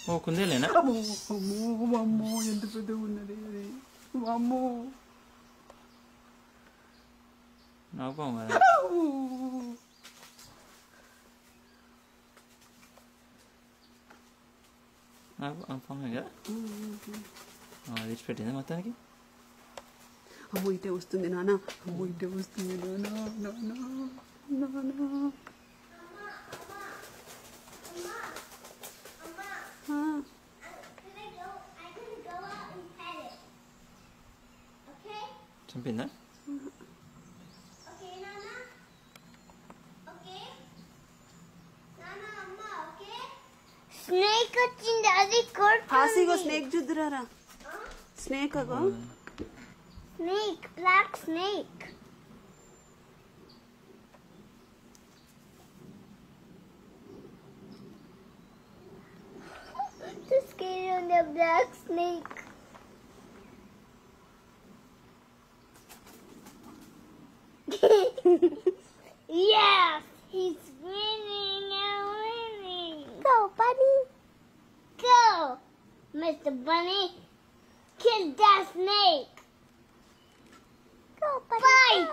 ఓ కుందేలేనా అమ్మో అమ్మో అమ్మో ఎంత పెద్ద ఉన్నది అది అమ్మో నాకు పాము కదా నాకు ఆ పామే కదా ఆ, విడిచిపెట్టిందా మొత్తానికి అమ్మో ఇటే వస్తుంది నాన్న అమ్మో ఇటే వస్తుంది నాన్న నాన్న నాన్న ఆ, Can I go? I can go out and pet it. Okay? చంపిందా Okay, Nana? Okay? Nana, Amma, okay? Snake వచ్చింది అది హాసిగో స్నేక్ చూద్దురారా స్నేక్ అగో snake black snake The skin on the black snake. yes, he's winning and winning. Go, bunny. Go, Mr. Bunny. Kill that snake. Go, bunny. Fight.